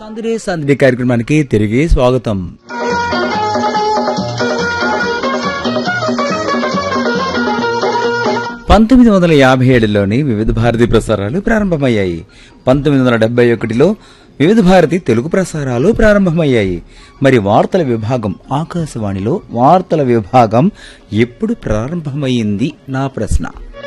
సందడి సందడి కార్యక్రమానికి తిరిగి స్వాగతం పంతొమ్మిది వందల యాభై ఏడులోని వివిధ భారతి ప్రసారాలు ప్రారంభమయ్యాయి పంతొమ్మిది వందల డెబ్బై ఒకటిలో వివిధ భారతి తెలుగు ప్రసారాలు ప్రారంభమయ్యాయి మరి వార్తల విభాగం ఆకాశవాణిలో వార్తల విభాగం ఎప్పుడు ప్రారంభమైంది నా ప్రశ్న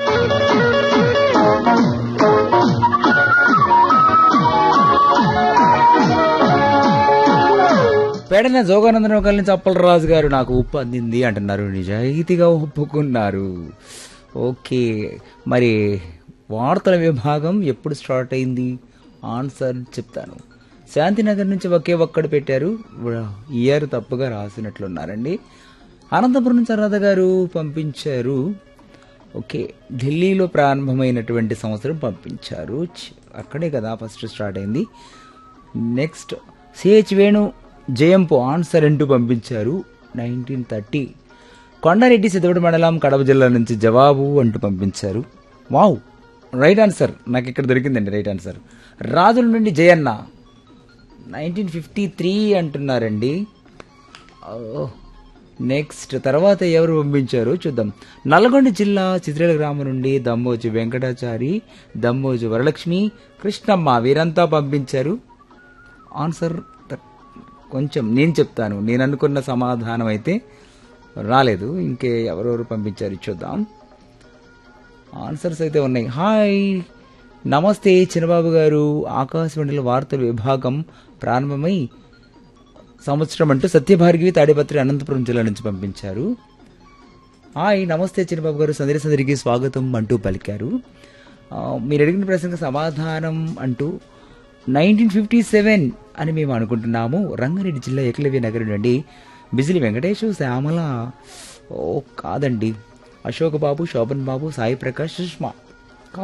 పేడన జోగానందన ఒకరి నుంచి అప్పలరాజు గారు నాకు ఉప్పు అందింది అంటున్నారు నిజాయితీగా ఒప్పుకున్నారు ఓకే మరి వార్తల విభాగం ఎప్పుడు స్టార్ట్ అయింది ఆన్సర్ చెప్తాను శాంతినగర్ నుంచి ఒకే ఒక్కడు పెట్టారు ఇయర్ తప్పుగా రాసినట్లున్నారండి అనంతపురం నుంచి రాధ గారు పంపించారు ఓకే ఢిల్లీలో ప్రారంభమైనటువంటి సంవత్సరం పంపించారు ఛ్, అక్కడే కదా ఫస్ట్ స్టార్ట్ అయింది next CH Venu Jayampu answer అంటూ పంపించారు నైన్టీన్ థర్టీ కొండారెడ్డి సిద్ధవడి మండలం కడప జిల్లా నుంచి జవాబు అంటూ పంపించారు వావ్ రైట్ ఆన్సర్ నాకు ఇక్కడ దొరికిందండి రైట్ ఆన్సర్ రాజుల నుండి జయన్న నైన్టీన్ ఫిఫ్టీ త్రీ అంటున్నారండి ఓ, నెక్స్ట్ తర్వాత ఎవరు పంపించారు చూద్దాం నల్గొండ జిల్లా చిత్రేల గ్రామం నుండి దమ్మోజు వెంకటాచారి దమ్మోజు వరలక్ష్మి కృష్ణమ్మ వీరంతా పంపించారు ఆన్సర్ త- కొంచెం నేను చెప్తాను నేను అనుకున్న సమాధానం అయితే రాలేదు ఇంకే ఎవరెవరు పంపించారు చూద్దాం ఆన్సర్స్ అయితే ఉన్నాయి హాయ్ నమస్తే చిన్నబాబు గారు ఆకాశవాణిలో వార్తల విభాగం ప్రారంభమై సంవత్సరం అంటూ సత్యభార్గివి తాడిపత్రి అనంతపురం జిల్లా నుంచి పంపించారు హాయ్ నమస్తే చిన్నబాబు గారు సందరి సందరికి స్వాగతం అంటూ పలికారు ఆ, మీరు అడిగిన ప్రశ్నకు సమాధానం అంటూ నైన్టీన్ ఫిఫ్టీ సెవెన్ అని మేము అనుకుంటున్నాము రంగారెడ్డి జిల్లా ఏకలవ్య నగరం నుండి బిజిలి వెంకటేష్ శ్యామల ఓ కాదండి అశోక్ బాబు శోభన్ బాబు సాయి ప్రకాష్ సుష్మా